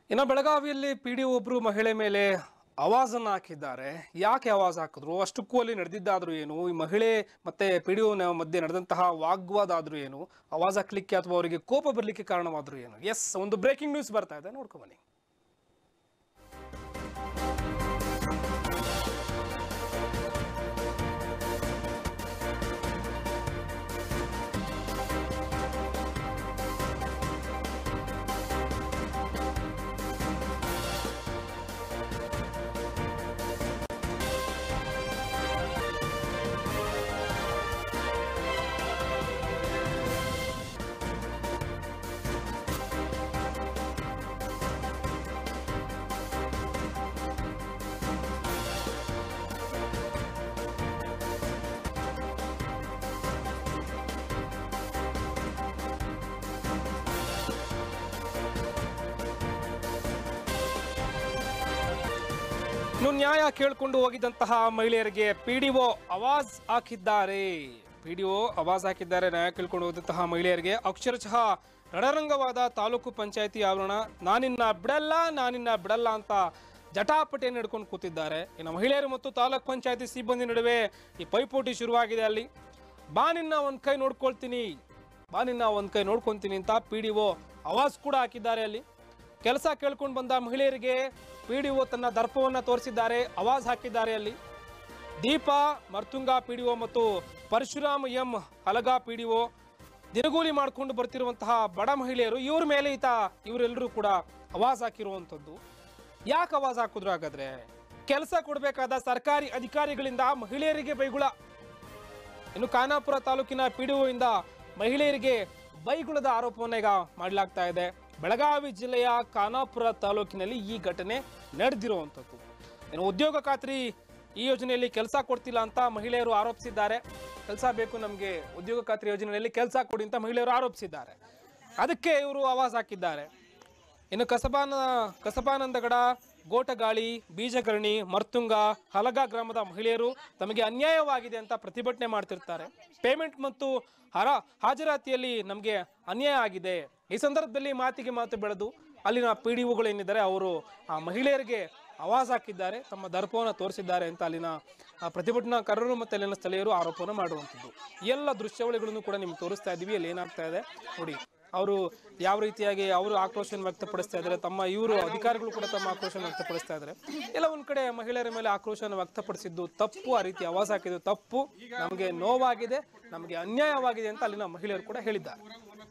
ಇನ್ನು ಬೆಳಗಾವಿಯಲ್ಲಿ P D ಒಬ್ರು ಮಹಿಳೆ ಮೇಲೆ ಅವಾಜನ್ನ ಹಾಕಿದ್ದಾರೆ ಯಾಕೆ ಆವಾಜ್ ಹಾಕಿದ್ರು ಅಷ್ಟಕ್ಕೂ ಅಲ್ಲಿ ನಡೆದಿದ್ದಾದ್ರೂ ಏನು ಈ ಮಹಿಳೆ ಮತ್ತೆ ಪಿ ಡಿ ಮಧ್ಯೆ ನಡೆದಂತಹ ವಾಗ್ವಾದ ಆದ್ರೂ ಏನು ಆವಾಜ್ ಹಾಕ್ಲಿಕ್ಕೆ ಅಥವಾ ಅವರಿಗೆ ಕೋಪ ಬರಲಿಕ್ಕೆ ಕಾರಣವಾದ್ರೂ ಏನು ಎಸ್ ಒಂದು ಬ್ರೇಕಿಂಗ್ ನ್ಯೂಸ್ ಬರ್ತಾ ಇದೆ ನೋಡ್ಕೊಂಬನ್ನಿ ಇನ್ನು ನ್ಯಾಯ ಕೇಳಿಕೊಂಡು ಹೋಗಿದ್ದಂತಹ ಮಹಿಳೆಯರಿಗೆ ಪಿ ಡಿ ಒ ಅವಾಜ್ ಹಾಕಿದ್ದಾರೆ ಪಿ ಡಿ ಒ ಅವಾಜ್ ಹಾಕಿದ್ದಾರೆ ನ್ಯಾಯ ಕೇಳ್ಕೊಂಡು ಹೋದಂತಹ ಮಹಿಳೆಯರಿಗೆ ಅಕ್ಷರಶಃ ರಣರಂಗವಾದ ತಾಲೂಕು ಪಂಚಾಯತಿ ಆವರಣ ನಾನಿನ್ನ ಬಿಡಲ್ಲ ನಾನಿನ್ನ ಬಿಡಲ್ಲ ಅಂತ ಜಟಾಪಟಿಯನ್ನು ಹಿಡ್ಕೊಂಡು ಕೂತಿದ್ದಾರೆ ಇನ್ನು ಮಹಿಳೆಯರು ಮತ್ತು ತಾಲೂಕ್ ಪಂಚಾಯತಿ ಸಿಬ್ಬಂದಿ ನಡುವೆ ಈ ಪೈಪೋಟಿ ಶುರುವಾಗಿದೆ ಅಲ್ಲಿ ಬಾ ನಿನ್ನ ಒಂದ್ ಕೈ ನೋಡ್ಕೊಳ್ತೀನಿ ಬಾ ನಿನ್ನ ಒಂದ್ ಕೈ ನೋಡ್ಕೊಂತೀನಿ ಅಂತ ಪಿ ಡಿ ಒ ಅವಾಜ್ ಕೂಡ ಹಾಕಿದ್ದಾರೆ ಅಲ್ಲಿ ಕೆಲಸ ಕೇಳ್ಕೊಂಡು ಬಂದ ಮಹಿಳೆಯರಿಗೆ ಪಿ ಡಿ ಒ ತನ್ನ ದರ್ಪವನ್ನು ತೋರಿಸಿದ್ದಾರೆ ಅವಾಜ್ ಹಾಕಿದ್ದಾರೆ ಅಲ್ಲಿ ದೀಪ ಮರ್ತುಂಗ ಪಿ ಡಿ ಒ ಮತ್ತು Parashuram M Halaga P D O ದಿನಗೂಲಿ ಮಾಡಿಕೊಂಡು ಬರ್ತಿರುವಂತಹ ಬಡ ಮಹಿಳೆಯರು ಇವ್ರ ಮೇಲೆ ಈತ ಇವರೆಲ್ಲರೂ ಕೂಡ ಅವಾಜ್ ಹಾಕಿರುವಂಥದ್ದು ಯಾಕೆ ಅವಾಜ್ ಹಾಕಿದ್ರು ಹಾಗಾದ್ರೆ ಕೆಲಸ ಕೊಡಬೇಕಾದ ಸರ್ಕಾರಿ ಅಧಿಕಾರಿಗಳಿಂದ ಮಹಿಳೆಯರಿಗೆ ಬೈಗುಳ ಇನ್ನು ಖಾನಾಪುರ ತಾಲೂಕಿನ ಪಿಡಿಒ ಇಂದ ಮಹಿಳೆಯರಿಗೆ ಬೈಗುಳದ ಆರೋಪವನ್ನು ಈಗ ಮಾಡಲಾಗ್ತಾ ಇದೆ ಬೆಳಗಾವಿ ಜಿಲ್ಲೆಯ ಖಾನಾಪುರ ತಾಲೂಕಿನಲ್ಲಿ ಈ ಘಟನೆ ನಡೆದಿರುವಂಥದ್ದು ಇನ್ನು ಉದ್ಯೋಗ ಖಾತ್ರಿ ಈ ಯೋಜನೆಯಲ್ಲಿ ಕೆಲಸ ಕೊಡ್ತಿಲ್ಲ ಅಂತ ಮಹಿಳೆಯರು ಆರೋಪಿಸಿದ್ದಾರೆ ಕೆಲಸ ಬೇಕು ನಮಗೆ ಉದ್ಯೋಗ ಖಾತ್ರಿ ಯೋಜನೆಯಲ್ಲಿ ಕೆಲಸ ಕೊಡಿ ಅಂತ ಮಹಿಳೆಯರು ಆರೋಪಿಸಿದ್ದಾರೆ ಅದಕ್ಕೆ ಇವರು ಆವಾಜ್ ಹಾಕಿದ್ದಾರೆ ಇನ್ನು ಕಸಬಾನ ಕಸಬಾನಂದಗಡ ಗೋಟಗಾಳಿ ಬೀಜಗರಣಿ ಮರ್ತುಂಗ ಹಲಗ ಗ್ರಾಮದ ಮಹಿಳೆಯರು ತಮಗೆ ಅನ್ಯಾಯವಾಗಿದೆ ಅಂತ ಪ್ರತಿಭಟನೆ ಮಾಡ್ತಿರ್ತಾರೆ ಪೇಮೆಂಟ್ ಮತ್ತು ಹರ ಹಾಜರಾತಿಯಲ್ಲಿ ನಮಗೆ ಅನ್ಯಾಯ ಆಗಿದೆ ಈ ಸಂದರ್ಭದಲ್ಲಿ ಮಾತಿಗೆ ಮಾತು ಬೆಳೆದು ಅಲ್ಲಿನ ಪಿ ಡಿ ಏನಿದ್ದಾರೆ ಅವರು ಆ ಮಹಿಳೆಯರಿಗೆ ಆವಾಜ್ ಹಾಕಿದ್ದಾರೆ ತಮ್ಮ ದರ್ಪವನ್ನು ತೋರಿಸಿದ್ದಾರೆ ಅಂತ ಅಲ್ಲಿನ ಆ ಪ್ರತಿಭಟನಾಕಾರರು ಮತ್ತು ಅಲ್ಲಿನ ಸ್ಥಳೀಯರು ಆರೋಪವನ್ನು ಮಾಡುವಂಥದ್ದು ಎಲ್ಲ ದೃಶ್ಯಾವಳಿಗಳನ್ನು ಕೂಡ ನಿಮ್ಗೆ ತೋರಿಸ್ತಾ ಇದ್ದೀವಿ ಅಲ್ಲಿ ಏನಾಗ್ತಾ ಇದೆ ನೋಡಿ ಅವರು ಯಾವ ರೀತಿಯಾಗಿ ಅವರು ಆಕ್ರೋಶವನ್ನು ವ್ಯಕ್ತಪಡಿಸ್ತಾ ಇದ್ದಾರೆ ತಮ್ಮ ಇವರು ಅಧಿಕಾರಿಗಳು ಕೂಡ ತಮ್ಮ ಆಕ್ರೋಶವನ್ನು ವ್ಯಕ್ತಪಡಿಸ್ತಾ ಇದ್ದಾರೆ ಎಲ್ಲ ಒಂದ್ ಕಡೆ ಮಹಿಳೆಯರ ಮೇಲೆ ಆಕ್ರೋಶವನ್ನು ವ್ಯಕ್ತಪಡಿಸಿದ್ದು ತಪ್ಪು ಆ ರೀತಿ ಆವಾಜ್ ಹಾಕಿದ್ದು ತಪ್ಪು ನಮಗೆ ನೋವಾಗಿದೆ ನಮಗೆ ಅನ್ಯಾಯವಾಗಿದೆ ಅಂತ ಅಲ್ಲಿನ ಮಹಿಳೆಯರು ಕೂಡ ಹೇಳಿದ್ದಾರೆ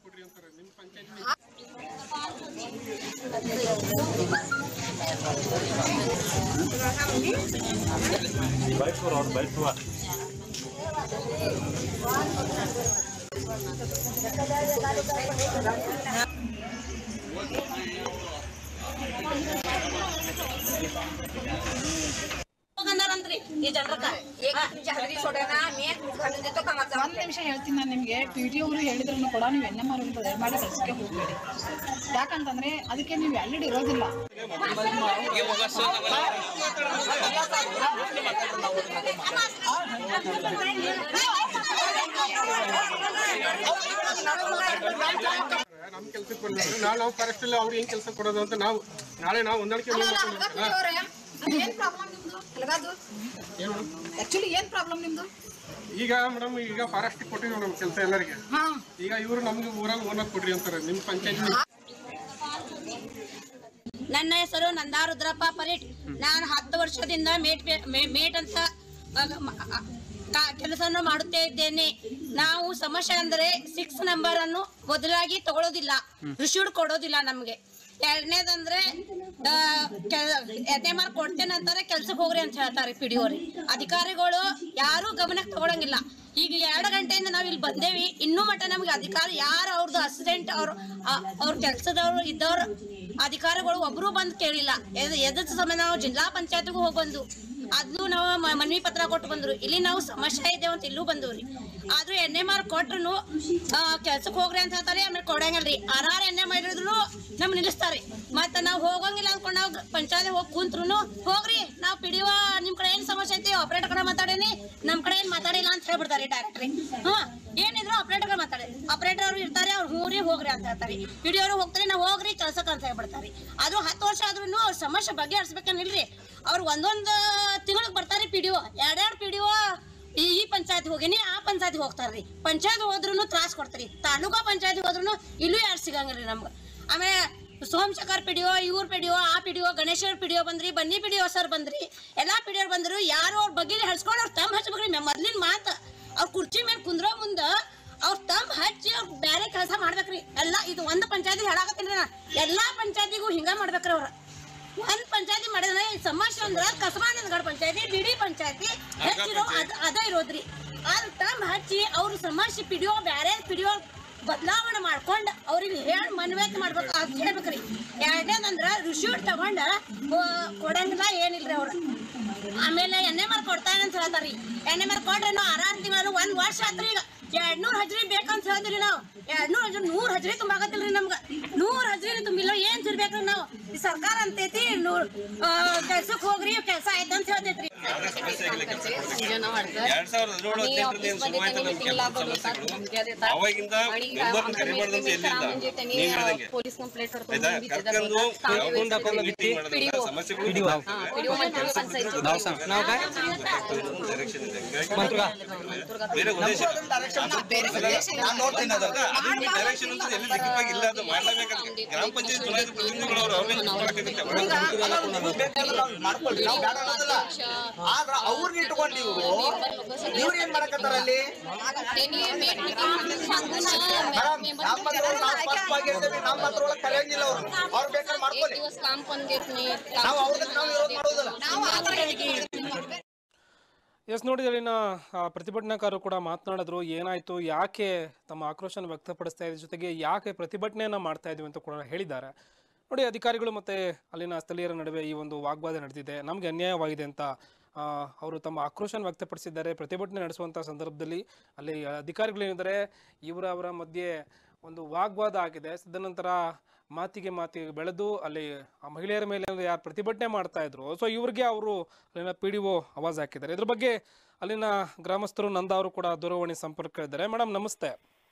ಹೋಗಂದಾರಂತ್ರಿ ಈ ಜನರಕ್ಕ ಒಂದ್ ನಿಮಿಷ ಹೇಳ್ತೀನಿ ನಾನು ನಿಮ್ಗೆ ಪಿ ಟಿ ಅವರು ಹೇಳಿದ್ರು ಕೂಡ ನೀವು ಎನ್ ಎಂ ಆರ್ ದಯಮಾಡಿ ಕೆಲಸಕ್ಕೆ ಹೋಗ್ಬೇಡಿ ಯಾಕಂತಂದ್ರೆ ಅದಕ್ಕೆ ನೀವು ವ್ಯಾಲಿಡ್ ಇರೋದಿಲ್ಲ ನಮ್ ಕೆಲ್ಸಕ್ಕೆ ಬಂದ್ರೆ ನಾಳೆ ನಾವು ಫಾರೆಸ್ಟ್ ಅಲ್ಲಿ ಅವ್ರಿಗೆ ಹೆಂಗ್ ಕೆಲಸ ಕೊಡೋದು ಅಂತ ನಾವು ನಾಳೆ ನಾವು ಹೊಂದಾಣಿಕೆ ಮಾಡ್ಬೇಕು ಏನ್ ಪ್ರಾಬ್ಲಮ್ ನಿಮ್ದು ಆಕ್ಚುಲಿ ಏನ್ ಪ್ರಾಬ್ಲಮ್ ನಿಮ್ದು ಈಗ ಮೇಡಮ್ ಈಗ ಫಾರೆಸ್ಟ್ ಕೊಟ್ಟಿದ್ದೀವಿ ನಮ್ ಕೆಲಸ ಎಲ್ಲರಿಗೆ ಹಾ ಈಗ ಇವರು ನಮ್ಗೆ ಊರಾಗ ಓನರ್ ಕೊಡ್ರಿ ಅಂತಾರೆ ನಿಮ್ ಪಂಚಾಯತ್ ನನ್ನ ಹೆಸರು ನಂದಾ ರುದ್ರಪ್ಪ ಪರೀಟ್ ನಾನು ಹತ್ತು ವರ್ಷದಿಂದ ಮೇಟ್ ಮೇ- ಮೇಟ್ ಅಂತ ಕೆಲಸವನ್ನು ಮಾಡುತ್ತೇ ಇದ್ದೇನೆ ನಾವು ಸಮಸ್ಯೆ ಅಂದ್ರೆ ಸಿಕ್ಸ್ ನಂಬರ್ ಅನ್ನು ಮೊದಲಾಗಿ ತಗೊಳ್ಳೋದಿಲ್ಲ ರಿಸೀವ್ಡ್ ಕೊಡೋದಿಲ್ಲ ನಮ್ಗೆ ಎರಡನೇದಂದ್ರೆ ಎರಡನೇ ಮಾರ್ಕ್ ಕೊಡ್ತೇನೆ ಅಂತಾರೆ ಕೆಲ್ಸಕ್ಕೆ ಹೋಗ್ರಿ ಅಂತ ಹೇಳ್ತಾರೆ ಪಿ ಡಿ ಅಧಿಕಾರಿಗಳು ಯಾರು ಗಮನಕ್ಕೆ ತಗೊಳಂಗಿಲ್ಲ ಈಗ ಎರಡು ಗಂಟೆಯಿಂದ ನಾವು ಇಲ್ಲಿ ಬಂದೇವಿ ಇನ್ನೂ ಮಟ್ಟ ನಮ್ಗೆ ಅಧಿಕಾರಿ ಯಾರು ಅವ್ರದ್ದು ಅಸಿಸ್ಟೆಂಟ್ ಅವ್ರು ಆ- ಅವ್ರ ಕೆಲಸದವ್ರು ಇದ್ದವ್ರು ಅಧಿಕಾರಿಗಳು ಒಬ್ರು ಬಂದು ಕೇಳಿಲ್ಲ ಎದ್- ಎದ್ರ ಸಮಯ ನಾವು ಜಿಲ್ಲಾ ಪಂಚಾಯತ್ಗೂ ಹೋಗಿ ಬಂದು ಅದ್ನು ನಾವು ಮ- ಮನವಿ ಪತ್ರ ಕೊಟ್ಟು ಬಂದ್ರು ಇಲ್ಲಿ ನಾವು ಸಮಸ್ಯೆ ಇದೆ ಅಂತ ಇಲ್ಲೂ ಬಂದವ್ರಿ ಆದ್ರೂ ಎಣ್ಣೆ ಮಾರ್ ಕೊಟ್ರು ಕೆಲ್ಸಕ್ಕೆ ಹೋಗ್ರಿ ಅಂತ ಹೇಳ್ತಾರೆ ಆಮೇಲೆ ಕೊಡಂಗಿಲ್ರಿ ಆರಾರ್ ಎಣ್ಣೆ ಮಾಡಿದ್ರು ನಮ್ ನಿಲ್ಲಿಸ್ತಾರೆ ಮತ್ತ ನಾವು ಹೋಗಂಗಿಲ್ಲ ಅನ್ಕೊಂಡ್ ನಾವು ಪಂಚಾಯತ್ ಹೋಗಿ ಕುಂತ್ರು ಹೋಗ್ರಿ ನಾವು ಪಿಡಿವ ನಿಮ್ ಕಡೆ ಏನ್ ಸಮಸ್ಯೆ ಐತಿ ಆಪರೇಟರ್ ಕಡೆ ಮಾತಾಡೇನಿ ನಮ್ ಕಡೆ ಏನ್ ಮಾತಾಡಿಲ್ಲ ಅಂತ ಹೇಳ್ಬಿಡ್ತಾರೆ ಡೈರೆಕ್ಟ್ರಿ ಹಾ ಏನಿದ್ರು ಆಪರೇಟರ್ ಮಾತಾಡಿ ಆಪರೇಟರ್ ಅವ್ರು ಇರ್ತಾರೆ ಅವ್ರು ಹೂರಿ ಹೋಗ್ರಿ ಅಂತ ಹೇಳ್ತಾರೆ ಪಿಡಿಒ ಹೋಗ್ತಾರೆ ನಾವು ಹೋಗ್ರಿ ಕೆಲ್ಸಕ್ಕೆ ಅಂತ ಹೇಳ್ಬಿಡ್ತಾರೆ ಆದ್ರೂ ಹತ್ತು ವರ್ಷ ಆದ್ರೂ ಅವ್ರ ಸಮಸ್ಯೆ ಬಗೆಹರಿಸ್ಬೇಕನ್ನಿಲ್ರಿ ಅವ್ರು ಒಂದೊಂದು ತಿಂಗಳಿಗೆ ಬರ್ತಾರೆ ಪಿಡಿಒ ಎರಡೆರಡು ಪಿಡಿಒ ಈ ಈ ಪಂಚಾಯತ್ ಹೋಗಿನಿ ಆ ಪಂಚಾಯತ್ ಹೋಗ್ತಾರ್ರಿ ಪಂಚಾಯತ್ ಹೋದ್ರೂ ತ್ರಾಸ್ ಕೊಡ್ತಾರಿ ತಾಲೂಕಾ ಪಂಚಾಯತ್ ಹೋದ್ರೂ ಇಲ್ಲೂ ಯಾರು ಸಿಗಂಗಿಲ್ರಿ ನಮ್ಗೆ ಆಮೇಲೆ ಸೋಮಶೇಖರ್ ಪಿಡಿಒ ಇವ್ರ ಪಿಡಿಒ ಆ ಪಿಡಿಒ ಗಣೇಶ್ವರ ಪಿಡಿಒ ಬಂದ್ರಿ ಬನ್ನಿ ಪಿಡಿಒ ಸರ್ ಬಂದ್ರಿ ಎಲ್ಲಾ ಪಿಡಿಒ ಬಂದ್ರು ಯಾರು ಅವ್ರ ಬಗ್ಗೆ ಹಚ್ಕೊಂಡು ಅವ್ರ ತಮ್ಮ ಹಚ್ಬೇಕ್ರಿ ಮೊದ್ಲಿನ ಮಾತು ಅವ್ರ ಕುರ್ಚಿ ಮೇಲೆ ಕುಂದ್ರೋ ಮುಂದ ಅವ್ರ ತಮ್ಮ ಹಚ್ಚಿ ಅವ್ರ ಬೇರೆ ಕೆಲಸ ಮಾಡ್ಬೇಕ್ರಿ ಎಲ್ಲ ಇದು ಒಂದು ಪಂಚಾಯತಿ ಹೇಳಾಕತ್ತೀನಿ ನಾ ಎಲ್ಲಾ ಪಂಚಾಯತಿಗೂ ಹಿಂಗ ಮಾಡ್ಬೇಕ್ರಿ ಅವ್ರ ಒಂದ್ ಪಂಚಾಯತಿ ಮಾಡಿದ್ರೆ ಈ ಸಮಸ್ಯೆ ಅಂದ್ರ ಕಸಬಾನಗಡ ಪಂಚಾಯತಿ ಬಿಡಿ ಪಂಚಾಯತಿ ಹೆಚ್ಚಿರೋ ಅದ ಅದ ಇರೋದ್ರಿ ಆದ್ರ ತಮ್ಮ ಹಚ್ಚಿ ಅವ್ರ ಸಮಸ್ಯೆ ಪಿಡಿಯೋ ಬ್ಯಾರೆ ಪಿಡಿಯೋ ಬದಲಾವಣೆ ಮಾಡ್ಕೊಂಡ್ ಅವ್ರಿಗೆ ಹೇಳಿ ಮನ್ವೇತ್ ಮಾಡ್ಬೇಕು ಅಂತ ಹೇಳ್ಬೇಕ್ರಿ ಎರಡನೇದಂದ್ರ ರಿಶ್ಯೂಟ್ ತಗೊಂಡ ಕೊ- ಕೊಡಂಗಿಲ್ಲ ಏನಿಲ್ರಿ ಅವ್ರ ಆಮೇಲೆ ಎಣ್ಣೆ ಮಾರ್ ಕೊಡ್ತಾನೆ ಅಂತ ಹೇಳ್ತಾರ್ರಿ ಎಣ್ಣೆ ಮಾರ್ ಕೊಟ್ರೆ ನಾವು ಆರಾರು ತಿಂಗಳು ಒಂದ್ ವರ್ಷ ಆತ್ರಿ ಈಗ ಎರಡ್ನೂರ್ ಹಜ್ರಿ ಬೇಕಂತ ಹೇಳಿದ್ರಿ ನಾವು ಎರಡ್ನೂರ್ ಹಜ್ರಿ ನೂರ್ ಹಜ್ರಿ ತುಂಬಾಕತ್ತಿಲ್ರಿ ನಮ್ಗ ನೂರ್ ಹಜ್ರಿ ತುಂಬಿಲ್ಲ ಏನ್ ತಿರ್ಬೇಕ್ರಿ ನಾವು ಈ ಸರ್ಕಾರ ಅಂತೈತಿ ನೂರ್ ಕೆಲ್ಸಕ್ ಹೋಗ್ರಿ ಕೆಲ್ಸ ಆಯ್ತು ಅಂತ ಹೇಳ್ತೈತ್ರಿ ಎರಡ್ ಸಾವಿರದ ಹದಿನೇಳು ಹದಿನೆಂಟರಲ್ಲಿ ಏನ್ ಶುರುವಾಯ್ತು ನಮ್ ಕೆಲವು ಸಮಸ್ಯೆಗಳು ಅವಾಗಿಂದ ಮೆಂಬರ್ನ ಕರಿಬಾರ್ದು ಅಂತ ಎಲ್ಲಿಲ್ಲ ನೀವ್ ಹೇಳ್ದಂಗೆ ಪೊಲೀಸ್ ಕಂಪ್ಲೇಂಟ್ ಆಯ್ತಾ ಕರ್ಕೊಂಡು ಯಾವಾಗ ಮೀಟಿಂಗ್ ಮಾಡೋದ್ರಿಂದ ಸಮಸ್ಯೆಗಳು ಡೈರೆಕ್ಷನ್ ಇದೆ ಹಂಗಾಗಿ ಬೇರೆ ಉದ್ದೇಶ ಡೈರೆಕ್ಷನ್ ಅಂತ ಎಲ್ಲಿ ಲಿಖಿತವಾಗಿ ಇಲ್ಲ ಅದು ಮಾಡ್ಲೇಬೇಕಾಗುತ್ತೆ ಗ್ರಾಮ ಪಂಚಾಯತ್ ಚುನಾಯಿತ ಪ್ರತಿನಿಧಿಗಳು ಅವರು ಅವ್ರನ್ನ ಮಾಡಬೇಕಾಗುತ್ತೆ ಮಾಡ್ಕೊಳ್ರಿ ನಾವು ಬೇಡ ಅನ್ನೋದಿಲ್ಲ ಆದ್ರ ಅವ್ರನ್ನ ಇಟ್ಕೊಂಡು ನೀವು ಇವ್ರು ಏನ್ ಮಾಡಕತ್ತಾರ ಅಲ್ಲಿ ಮೇಡಮ್ ನಮ್ಮ ಹತ್ರ ನಾವು ಸ್ಪಷ್ಟವಾಗಿ ಹೇಳ್ತೇವೆ ನಮ್ಮ ಹತ್ರ ಒಳಗೆ ಕರೆಯಂಗಿಲ್ಲ ಅವ್ರು ಅವ್ರು ಬೇಕಾದ್ರೆ ಮಾಡ್ಕೊಳ್ಳಿ काम पण देत नाही ನಾವು ಅವ್ರದಕ್ಕೆ ನಾವು ವಿರೋಧ ಮಾಡೋದಿಲ್ಲ ಎಸ್ ನೋಡಿ ಅಲ್ಲಿನ ಆ, ಪ್ರತಿಭಟನಾಕಾರರು ಕೂಡ ಮಾತನಾಡಿದ್ರು ಏನಾಯ್ತು ಯಾಕೆ ತಮ್ಮ ಆಕ್ರೋಶನ ವ್ಯಕ್ತಪಡಿಸ್ತಾ ಇದ್ರ ಜೊತೆಗೆ ಯಾಕೆ ಪ್ರತಿಭಟನೆಯನ್ನ ಮಾಡ್ತಾ ಇದೀವಿ ಅಂತ ಕೂಡ ಹೇಳಿದ್ದಾರೆ ನೋಡಿ ಅಧಿಕಾರಿಗಳು ಮತ್ತೆ ಅಲ್ಲಿನ ಸ್ಥಳೀಯರ ನಡುವೆ ಈ ಒಂದು ವಾಗ್ವಾದ ನಡೆದಿದೆ ನಮ್ಗೆ ಅನ್ಯಾಯವಾಗಿದೆ ಅಂತ ಆ, ಅವರು ತಮ್ಮ ಆಕ್ರೋಶನ ವ್ಯಕ್ತಪಡಿಸಿದ್ದಾರೆ ಪ್ರತಿಭಟನೆ ನಡೆಸುವಂತ ಸಂದರ್ಭದಲ್ಲಿ ಅಲ್ಲಿ ಅಧಿಕಾರಿಗಳೇನಿದ್ದಾರೆ ಇವರ ಅವರ ಮಧ್ಯೆ ಒಂದು ವಾಗ್ವಾದ ಆಗಿದೆ ತದನಂತರ ಮಾತಿಗೆ ಮಾತಿಗೆ ಬೆಳೆದು ಅಲ್ಲಿ ಆ ಮಹಿಳೆಯರ ಮೇಲೆ ಯಾರು ಪ್ರತಿಭಟನೆ ಮಾಡ್ತಾ ಇದ್ರು ಸೊ ಇವ್ರಿಗೆ ಅವರು ಅಲ್ಲಿನ ಪಿ ಡಿ ಒ ಆವಾಜ್ ಹಾಕಿದ್ದಾರೆ ಇದ್ರ ಬಗ್ಗೆ ಅಲ್ಲಿನ ಗ್ರಾಮಸ್ಥರು ನಂದ ಅವರು ಕೂಡ ದೂರವಾಣಿ ಸಂಪರ್ಕ ಇದ್ದಾರೆ ಮೇಡಮ್ ನಮಸ್ತೆ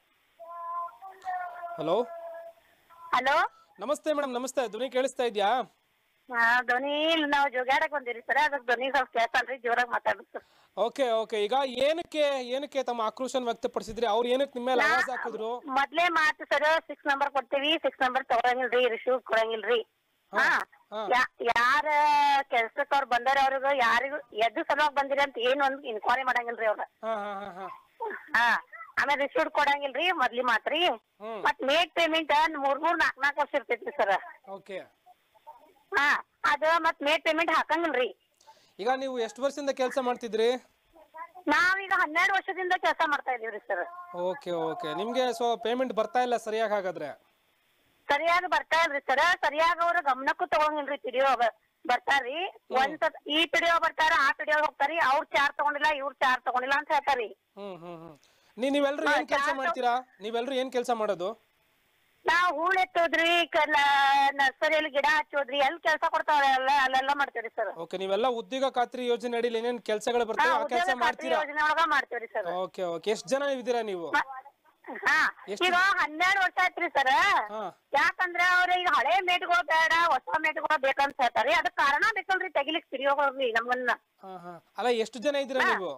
ಹಲೋ ಹಲೋ ನಮಸ್ತೆ ಮೇಡಮ್ ನಮಸ್ತೆ ಧ್ವನಿ ಕೇಳಿಸ್ತಾ ಇದೆಯಾ ಹಾ ಧ್ವನಿ ಇಲ್ಲಿ ನಾವು ಜೋಗ್ಯಾಡಕ್ ಬಂದಿರಿ ಸರ್ ಅದಕ್ಕೆ ಧ್ವನಿ ಸ್ವಲ್ಪ ಕೇಳ್ತಾನ್ರಿ ಜೋರಾಗಿ ಮಾತಾಡ್ಬೇಕು ಓಕೆ ಓಕೆ ಈಗ ಏನಕ್ಕೆ ಏನಕ್ಕೆ ತಮ್ಮ ಆಕ್ರೋಶನ ವ್ಯಕ್ತಪಡಿಸಿದ್ರಿ ಅವ್ರು ಏನಕ್ಕೆ ನಿಮ್ಮ ಮೇಲೆ ಆವಾಜ್ ಹಾಕಿದ್ರು ಮೊದ್ಲೇ ಮಾತು ಸರ್ ಸಿಕ್ಸ್ ನಂಬರ್ ಕೊಡ್ತೀವಿ ಸಿಕ್ಸ್ ನಂಬರ್ ತಗೊಳಂಗಿಲ್ರಿ ರಿಸೀವ್ ಕೊಡಂಗಿಲ್ರಿ ಹಾ ಹಾ. ಯಾ- ಯಾರ ಕೆಲ್ಸಕ್ಕೆ ಅವ್ರು ಬಂದಾರ ಅವ್ರಿಗೆ ಯಾರಿಗೂ ಎದ್ದು ಸಲುವಾಗಿ ಬಂದಿರಿ ಅಂತ ಏನು ಒಂದು ಇನ್ಕ್ವೈರಿ ಮಾಡಂಗಿಲ್ರಿ ಅವ್ರ ಹಾ ಹಾ ಹಾ ಹಾ ಹಾ ಆಮೇಲೆ ರಿಸೀವ್ ಕೊಡಂಗಿಲ್ರಿ ಮೊದ್ಲಿ ಮಾತ್ರಿ ಹ್ಮ್ ಮತ್ ಮೇಕ್ ಪೇಮೆಂಟ್ ಮೂರ್ ಮೂರ್ ನಾಕ್ ನಾಕ್ ವರ್ಷ ಇರ್ತೈತ್ರಿ ಸರ್ ಓಕೆ ಹಾ ಅದ ಮತ್ ಮೇಕ್ ಪೇಮೆಂಟ್ ಹಾಕಂಗಿಲ್ರಿ ಈಗ ನೀವು ಎಷ್ಟು ವರ್ಷದಿಂದ ಕೆಲಸ ಮಾಡ್ತಿದ್ರಿ ನಾವೀಗ ಹನ್ನೆರಡು ವರ್ಷದಿಂದ ಕೆಲಸ ಮಾಡ್ತಾ ಇದೀವ್ರಿ ಸರ್ ಓಕೆ ಓಕೆ ನಿಮ್ಗೆ ಸೊ ಪೇಮೆಂಟ್ ಬರ್ತಾ ಇಲ್ಲ ಸರಿಯಾಗಿ ಹಾಗಾದ್ರೆ ಸರಿಯಾಗಿ ಬರ್ತಾ ಇಲ್ರಿ ಸರ ಸರಿಯಾಗಿ ಅವ್ರ ಗಮನಕ್ಕೂ ತಗೊಂಗಿಲ್ರಿ ಪಿಡಿಒ ಬರ್ತಾರ್ರಿ ಒಂದ್ ಸತ್ ಈ ಪಿಡಿಒ ಬರ್ತಾರ ಆ ಪಿಡಿಒ ಹೋಗ್ತಾರಿ ಅವ್ರ ಚಾರ್ ತಗೊಂಡಿಲ್ಲ ಇವ್ರ ಚಾರ್ ತಗೊಂಡಿಲ್ಲ ಅಂತ ಹೇಳ್ತಾರಿ ಹ್ಮ್ ಹ್ಮ್ ಹ್ಮ್ ನೀ ನೀವೆಲ್ರು ಏನ್ ಕೆಲಸ ಮಾಡ್ತೀರಾ ನೀವೆಲ್ರು ಏನ್ ಕೆಲಸ ಮಾಡೋದು ನಾವ್ ಹೂಳ್ ಎತ್ತೋದ್ರಿ ನರ್ಸರಿಯಲ್ಲಿ ಗಿಡ ಹಚ್ಚೋದ್ರಿ ಎಲ್ಲಿ ಕೆಲಸ ಕೊಡ್ತಾರ ಎಲ್ಲ ಅಲ್ಲೆಲ್ಲ ಮಾಡ್ತೇವ್ರಿ ಸರ್ ಓಕೆ ನೀವೆಲ್ಲ ಉದ್ಯೋಗ ಖಾತ್ರಿ ಯೋಜನೆ ಅಡಿಲಿ ಏನೇನ್ ಕೆಲಸಗಳು ಬರ್ತವೆ ಆ ಕೆಲಸ ಮಾಡ್ತೀರಾ ಯೋಜನೆ ಒಳಗ ಮಾಡ್ತೇವ್ರಿ ಸರ್ ಓಕೆ ಓಕೆ ಎಷ್ಟು ಜನ ಇದ್ದೀರಾ ನೀವು ಹಾ ಎಷ್ಟು- ಈಗ ಹನ್ನೆರಡು ವರ್ಷ ಆಯ್ತ್ರಿ ಸರ್ ಹಾ ಯಾಕಂದ್ರ ಅವ್ರ ಈಗ ಹಳೆ ಮೇಟ್ಗಳು ಬೇಡ ಹೊಸ ಮೇಟ್ಗಳು ಬೇಕಂತ ಹೇಳ್ತಾರಿ ಅದಕ್ ಕಾರಣ ಬೇಕಲ್ರಿ ತೆಗಿಲಿಕ್ ಪಿಡಿಯೋಗ್ರಿ ನಮ್ಮನ್ನ ಹಾ ಹಾ ಅಲ್ಲ ಎಷ್ಟು ಜನ ಇದ್ದೀರಾ ನೀವು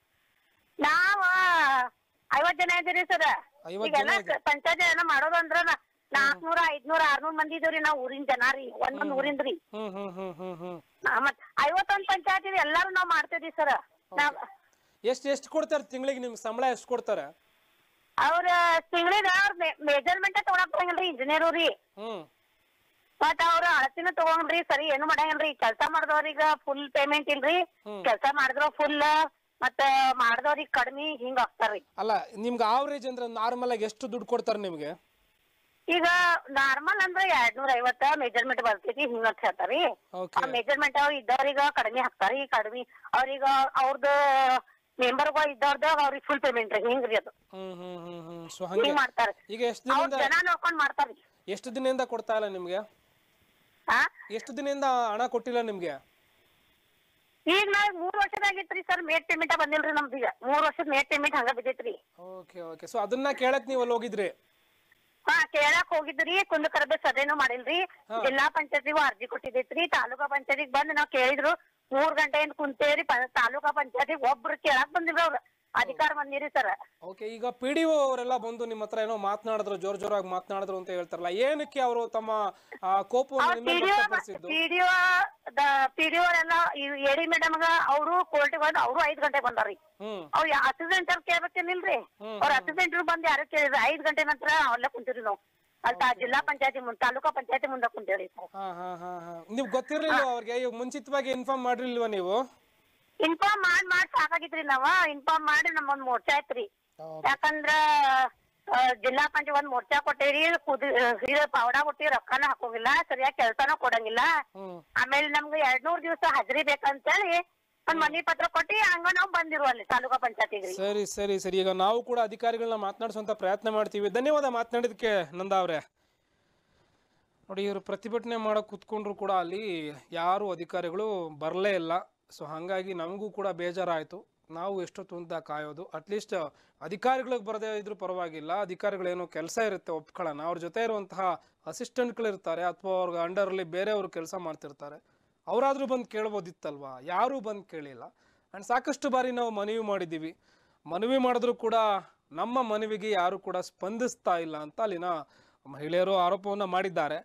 ನಾವ ಐವತ್ ಜನ ಇದ್ದೀರಿ ಸರ್ ಐವತ್ ಈಗೆಲ್ಲ ಜನ ಇದ್ದೀರಿ. ಪಂಚಾಯತ್ ಜನ ಮಾಡೋದು ಅಂದ್ರ ನಾ- ನಾಲ್ಕನೂರ ಐದ್ನೂರ ಆರ್ನೂರ್ ಮಂದಿ ಇದೀವ್ರಿ ನಾವ್ ಊರಿನ ಜನ ರೀ ಒಂದೊಂದ್ ಊರಿಂದ್ರಿ ಹ್ಮ್ ಹ್ಮ್ ಹ್ಮ್ ಹ್ಮ್ ಹ್ಮ್ ಆ, ಮತ್ ಐವತ್ತೊಂದ್ ಪಂಚಾಯತ್ ಇದೆ ಎಲ್ಲಾರು ನಾವ್ ಮಾಡ್ತಿದ್ವಿ ಸರ್ ನಾವ್ ಎಷ್ಟು ಎಷ್ಟು ಕೊಡ್ತಾರೆ ತಿಂಗಳಿಗೆ ನಿಮ್ಗೆ ಸಂಬಳ ಎಷ್ಟು ಕೊಡ್ತಾರೆ ಅವ್ರ ತಿಂಗಳಿಗ ಅವ್ರ ಮೆಜರ್ಮೆಂಟ್ ತಗೊಳಕ್ ಬರಂಗಿಲ್ರಿ ಇಂಜಿನಿಯರ್ ರೀ ಹ್ಮ್ ಮತ್ತ ಅವ್ರ ಅಳತಿನ ತಗೊಂಡ್ರಿ ಸರಿ ಏನು ಮಾಡಂಗಿಲ್ರಿ ಕೆಲ್ಸ ಮಾಡಿದವ್ರಿಗ ಫುಲ್ ಪೇಮೆಂಟ್ ಇಲ್ರಿ ಹ್ಮ್. ಕೆಲ್ಸ ಮಾಡಿದ್ರ ಫುಲ್ ಮತ್ತ ಮಾಡಿದವ್ರಿಗೆ ಕಡಿಮಿ ಹಿಂಗ ಆಗ್ತಾರ್ರಿ ಅಲ್ಲ ನಿಮ್ಗೆ ಆವ್ರೇಜ್ ಅಂದ್ರೆ ನಾರ್ಮಲ್ ಆಗಿ ಎಷ್ಟು ದುಡ್ಡು ಕೊಡ್ತಾರೆ ನಿಮ್ಗೆ ಈಗ ನಾರ್ಮಲ್ ಅಂದ್ರ ಎರಡ್ನೂರ ಐವತ್ತ ಮೆಜರ್ಮೆಂಟ್ ಬರ್ತೈತಿ ಹಿಂಗ ಅಂತ ಹೇಳ್ತಾರಿ ಓಕೆ ಆ ಮೆಜರ್ಮೆಂಟ್ ಅವ್ರ ಇದ್ದವ್ರಿಗ ಕಡಿಮೆ ಹಾಕ್ತಾರಿ ಕಡಿಮೆ ಅವ್ರಿಗ ಅವ್ರದ್ದು ಮೆಂಬರ್ಗಳು ಇದ್ದವ್ರದ್ದು ಅವ್ರಿಗೆ ಫುಲ್ ಪೇಮೆಂಟ್ ರೀ ಹಿಂಗ್ರಿ ಅದು ಹ್ಮ್ ಹ್ಮ್ ಹ್ಮ್ ಹ್ಮ್ ಸೊ ಹಂಗೆ ಹಿಂಗ್ ಮಾಡ್ತಾರ ಈಗ ಎಷ್ಟು ಅವ್ರ ದಿನದಿಂದ ಜನ ನೋಡ್ಕೊಂಡ್ ಮಾಡ್ತಾರಿ ಎಷ್ಟು ದಿನದಿಂದ ಕೊಡ್ತಾ ಇಲ್ಲ ನಿಮ್ಗೆ ಹಾ ಎಷ್ಟು ದಿನದಿಂದ ಹಣ ಕೊಟ್ಟಿಲ್ಲ ನಿಮ್ಗೆ ಈಗ ನಾವ್ ಮೂರ್ ವರ್ಷದಾಗಿತ್ರಿ ಸರ್ ಮೇಟ್ ಪೇಮೆಂಟ್ ಬಂದಿಲ್ರಿ ನಮ್ದು ಈಗ ಮೂರ್ ವರ್ಷದ ಮೇಟ್ ಪೇಮೆಂಟ್ ಹಂಗ ಬಿದ್ದೈತ್ರಿ ಓಕೆ ಓಕೆ ಸೊ ಅದನ್ನ ಕೇಳಕ್ ನೀವು ಅಲ್ಲಿ ಹೋಗಿದ್ರಿ ಹಾ ಕೇಳಾಕ್ ಹೋಗಿದ್ರಿ ಕುಂದ ಕರಬೆ ಸದೇನು ಮಾಡಿಲ್ರಿ ಹಾ. ಜಿಲ್ಲಾ ಪಂಚಾಯತಿಗೂ ಅರ್ಜಿ ಕೊಟ್ಟಿದ್ದೈತ್ರಿ ತಾಲೂಕಾ ಪಂಚಾಯತಿಗ್ ಬಂದ್ ನಾವ್ ಕೇಳಿದ್ರು ಮೂರ್ ಗಂಟೆಯಿಂದ ಕುಂತೇವ್ರಿ ಪ- ತಾಲೂಕಾ ಪಂಚಾಯತಿಗ್ ಒಬ್ರು ಕೇಳಾಕ್ ಬಂದಿಲ್ಲ ಅವ್ರ ಅಧಿಕಾರ ಬಂದಿರಿ ಸರ್ ಓಕೆ ಈಗ ಪಿ ಡಿ ಒ ಅವರೆಲ್ಲ ಬಂದು ನಿಮ್ಮ ಹತ್ರ ಏನೋ ಮಾತನಾಡಿದ್ರು ಜೋರ್ ಜೋರಾಗಿ ಮಾತನಾಡಿದ್ರು ಅಂತ ಹೇಳ್ತಾರಲ್ಲ ಏನಕ್ಕೆ ಅವರು ತಮ್ಮ ಆ, ಕೋಪವನ್ನು ನಿಮ್ಮ ಮೇಲೆ ಪಿಡಿಒ ವ್ಯಕ್ತಪಡಿಸಿದ್ದು ಪಿಡಿಒ ಪಿಡಿಒ ಎಲ್ಲ ಎಡಿ ಮೇಡಮ್ ಅವರು ಕೋರ್ಟಿಗೆ ಬಂದ್ ಅವರು ಐದ್ ಗಂಟೆಗೆ ಬಂದಾರಿ ಹ್ಮ್ ಅವ್ರ ಅಸಿಸ್ಟೆಂಟ್ ಅವ್ರ ಕೇಳ್ಬೇಕೇನಿಲ್ರಿ ಹ್ಮ್, ಅವ್ರ ಅಸಿಸ್ಟೆಂಟ್ ಬಂದ್ ಯಾರು ಕೇಳಿದ್ರು ಐದ್ ಗಂಟೆ ನಂತರ ಅಲ್ಲೇ ಕುಂತೀರಿ ನಾವು ಅಲ್ಲಿ ತಾ- ಜಿಲ್ಲಾ ಪಂಚಾಯತಿ ಮುಂದ್ ತಾಲೂಕಾ ಪಂಚಾಯತಿ ಮುಂದೆ ಕುಂತೇವ್ರಿ ಹಾ ಹಾ ಹಾ ಹಾ ನೀವು ಗೊತ್ತಿರ್ಲಿಲ್ವ ಅವ್ರಿಗೆ ಈಗ ಮುಂಚಿತವಾಗಿ ಇನ್ಫಾರ್ಮ್ ಮಾಡಿರ್ಲಿಲ್ವಾ ನೀವು ಇನ್ಫಾರ್ಮ್ ಮಾಡ್ ಮಾಡಿ ಸಾಕಾಗಿತ್ರಿ ನಾವ ಇನ್ಫಾರ್ಮ್ ಮಾಡಿ ನಮ್ಮೊಂದ್ ಮೋರ್ಚಾ ಐತ್ರಿ ಯಾಕಂದ್ರ ಆ, ಜಿಲ್ಲಾ ಪಂಚಾಯತ್ ಒಂದ್ ಮೋರ್ಚಾ ಕೊಟ್ಟೇರಿ ಕುದಿ ಇದು ಪಾವಡ ಕೊಟ್ಟಿವಿ ರೊಕ್ಕನ ಹಾಕೋಂಗಿಲ್ಲ ಸರಿಯಾಗಿ ಕೆಲ್ಸಾನ ಕೊಡಂಗಿಲ್ಲ ಹ್ಮ್ ಆಮೇಲೆ ನಮ್ಗೆ ಎರಡ್ ನೂರ್ ದಿವಸ ಹಾಜರಿ ಬೇಕಂತೇಳಿ ಒಂದ್ ಮನಿ ಪತ್ರ ಕೊಟ್ಟಿ ಹಂಗ ನಾವ್ ಬಂದಿರು ಅಲ್ಲಿ ತಾಲೂಕಾ ಪಂಚಾಯತಿಗೆ ಸರಿ ಸರಿ ಸರಿ ಈಗ ನಾವು ಕೂಡ ಅಧಿಕಾರಿಗಳನ್ನ ಮಾತನಾಡಿಸುವಂತ ಪ್ರಯತ್ನ ಮಾಡ್ತೀವಿ ಧನ್ಯವಾದ ಮಾತನಾಡಿದಕ್ಕೆ ನಂದಾ ಅವರೇ ನೋಡಿ ಇವರು ಪ್ರತಿಭಟನೆ ಮಾಡಕ್ ಕುತ್ಕೊಂಡ್ರು ಕೂಡ ಅಲ್ಲಿ ಯಾರು ಅಧಿಕಾರಿಗಳು ಬರಲೇ ಇಲ್ಲ ಸೊ ಹಾಗಾಗಿ ನಮಗೂ ಕೂಡ ಬೇಜಾರಾಯಿತು ನಾವು ಎಷ್ಟೊತ್ತು ಅಂತ ಕಾಯೋದು ಅಟ್ಲೀಸ್ಟ್ ಅಧಿಕಾರಿಗಳಿಗೆ ಬರದೇ ಇದ್ರೂ ಪರವಾಗಿಲ್ಲ ಅಧಿಕಾರಿಗಳೇನೋ ಕೆಲಸ ಇರುತ್ತೆ ಒಪ್ಕೊಳ್ಳೋಣ ಅವ್ರ ಜೊತೆ ಇರುವಂತಹ ಅಸಿಸ್ಟೆಂಟ್ಗಳಿರ್ತಾರೆ ಅಥವಾ ಅವ್ರ ಅಂಡರಲ್ಲಿ ಬೇರೆಯವರು ಕೆಲಸ ಮಾಡ್ತಿರ್ತಾರೆ ಅವರಾದ್ರೂ ಬಂದು ಕೇಳ್ಬೋದಿತ್ತಲ್ವಾ ಯಾರೂ ಬಂದು ಕೇಳಿಲ್ಲ ಆ್ಯಂಡ್ ಸಾಕಷ್ಟು ಬಾರಿ ನಾವು ಮನವಿ ಮಾಡಿದ್ದೀವಿ ಮನವಿ ಮಾಡಿದ್ರು ಕೂಡ ನಮ್ಮ ಮನವಿಗೆ ಯಾರು ಕೂಡ ಸ್ಪಂದಿಸ್ತಾ ಇಲ್ಲ ಅಂತ ಅಲ್ಲಿನ ಮಹಿಳೆಯರು ಆರೋಪವನ್ನು ಮಾಡಿದ್ದಾರೆ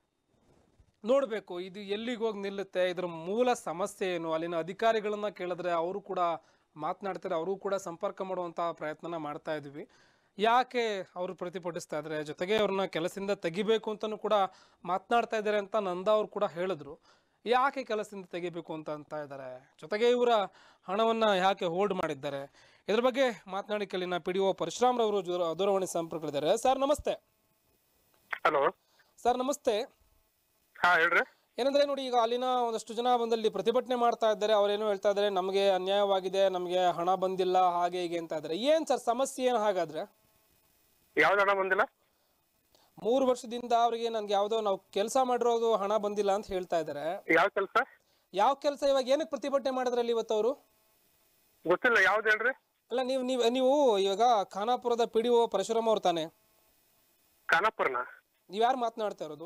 ನೋಡಬೇಕು ಇದು ಎಲ್ಲಿಗೆ ಹೋಗಿ ನಿಲ್ಲುತ್ತೆ ಇದರ ಮೂಲ ಸಮಸ್ಯೆ ಏನು ಅಲ್ಲಿನ ಅಧಿಕಾರಿಗಳನ್ನ ಕೇಳಿದ್ರೆ ಅವರು ಕೂಡ ಮಾತನಾಡ್ತಾರೆ ಅವರು ಕೂಡ ಸಂಪರ್ಕ ಮಾಡುವಂಥ ಪ್ರಯತ್ನನ ಮಾಡ್ತಾ ಇದ್ವಿ ಯಾಕೆ ಅವರು ಪ್ರತಿಭಟಿಸ್ತಾ ಇದ್ದಾರೆ ಜೊತೆಗೆ ಅವ್ರನ್ನ ಕೆಲಸದಿಂದ ತೆಗಿಬೇಕು ಅಂತಲೂ ಕೂಡ ಮಾತನಾಡ್ತಾ ಇದ್ದಾರೆ ಅಂತ ನಂದಾ ಅವ್ರು ಕೂಡ ಹೇಳಿದ್ರು ಯಾಕೆ ಕೆಲಸದಿಂದ ತೆಗಿಬೇಕು ಅಂತ ಅಂತ ಇದ್ದಾರೆ ಜೊತೆಗೆ ಇವರ ಹಣವನ್ನ ಯಾಕೆ ಹೋಲ್ಡ್ ಮಾಡಿದ್ದಾರೆ ಇದ್ರ ಬಗ್ಗೆ ಮಾತನಾಡಿ ಕೇಳಿನ ಪಿ ಡಿ ಒ ಪರಶುರಾಮ್ರವರು ದೂರ- ದೂರವಾಣಿ ಸಂಪರ್ಕದಲ್ಲಿದ್ದಾರೆ ಸರ್ ನಮಸ್ತೆ ಹಲೋ ಸರ್ ನಮಸ್ತೆ ಹಾ ಹೇಳ್ರಿ ಏನಂದ್ರೆ ನೋಡಿ ಈಗ ಅಲ್ಲಿನ ಒಂದಷ್ಟು ಜನ ಬಂದಲ್ಲಿ ಪ್ರತಿಭಟನೆ ಮಾಡ್ತಾ ಇದ್ದಾರೆ ಅವ್ರೇನು ಹೇಳ್ತಾ ಇದ್ದಾರೆ ನಮಗೆ ಅನ್ಯಾಯವಾಗಿದೆ ನಮಗೆ ಹಣ ಬಂದಿಲ್ಲ ಹಾಗೆ ಹೀಗೆ ಅಂತ ಇದ್ದಾರೆ ಏನ್ ಸರ್ ಸಮಸ್ಯೆ ಏನು ಹಾಗಾದ್ರೆ ಯಾವ್ದು ಹಣ ಬಂದಿಲ್ಲ ಮೂರು ವರ್ಷದಿಂದ ಅವರಿಗೆ ನನ್ಗೆ ಯಾವ್ದೋ ನಾವು ಕೆಲಸ ಮಾಡಿರೋದು ಹಣ ಬಂದಿಲ್ಲ ಅಂತ ಹೇಳ್ತಾ ಇದ್ದಾರೆ ಯಾವ ಕೆಲಸ ಯಾವ ಕೆಲಸ ಇವಾಗ ಏನಕ್ಕೆ ಪ್ರತಿಭಟನೆ ಮಾಡಿದ್ರಲ್ಲಿ ಇವತ್ತು ಅವರು ಗೊತ್ತಿಲ್ಲ ಯಾವ್ದು ಹೇಳ್ರಿ ಅಲ್ಲ ನೀವು ನೀವು ನೀವು ಇವಾಗ ಖಾನಾಪುರದ ಪಿ ಡಿ ಒ ಪರಶುರಾಮ್ ಅವ್ರು ತಾನೆ ಖಾನಾಪುರನ ನೀವು ಯಾರು ಮಾತನಾಡ್ತಾ ಇರೋದು